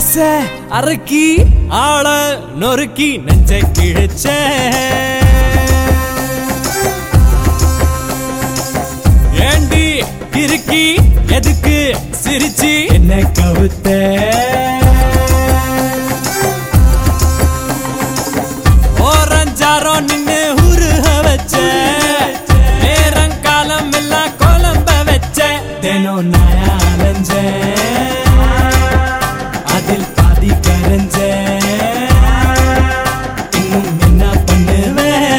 ஆச அரக்கி ஆள நொறுக்கி நெஞ்ச கிழிச்ச ஏண்டி கிறுக்கி எதுக்கு சிரிச்சு என்ன கவுத்த ஓரஞ்சாரம் நின்னு உருக வச்ச நேரம் காலம் எல்லாம் குழம்ப வச்ச தினம் நாயா அலைஞ்ச அதில் பாதி கரைஞ்ச இன்னும் என்ன பண்ணுவேன்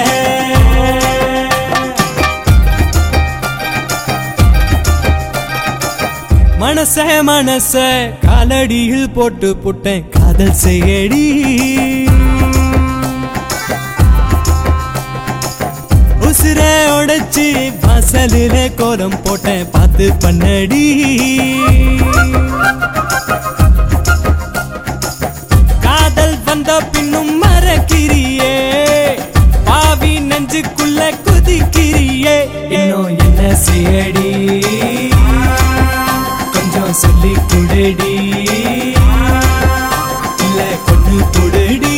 மனச மனச காலடியில் போட்டு புட்டேன் காதல் செய்யடி உசுர உடைச்சு வாசலில கோலம் போட்டேன் பார்த்து பண்ணடி காதல் வந்த பின்னும் மறக்கிறியே பாவி நெஞ்சுக்குள்ள குதிக்கிறியே இன்னும் என்ன செய்யடி கொஞ்சம் சொல்லி குடடி இல்ல கொண்டு குடடி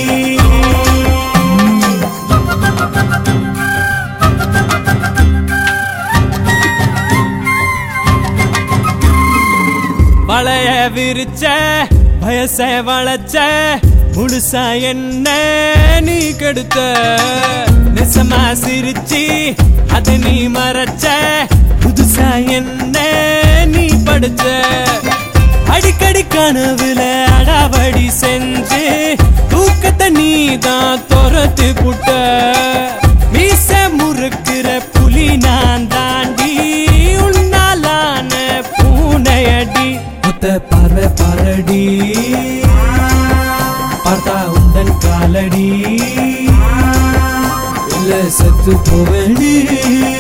வளைய விரிச்ச வயச வளைச்ச முழுசா என்ன நீ கெடுத்த நெசமா சிரிச்சி அது நீ மறைச்ச புதுசா என்ன நீ படிச்ச அடிக்கடி கனவுல அடாவடி செஞ்சு தூக்கத்தை நீ தான் துரத்து புட்ட மீச முறுக்குற புலி நான் தாண்டி உன்னாலான பூனையடி முத்த பார்வை பாரடி பார்த்தா உந்தன் காலடி இல்ல செத்து போவடி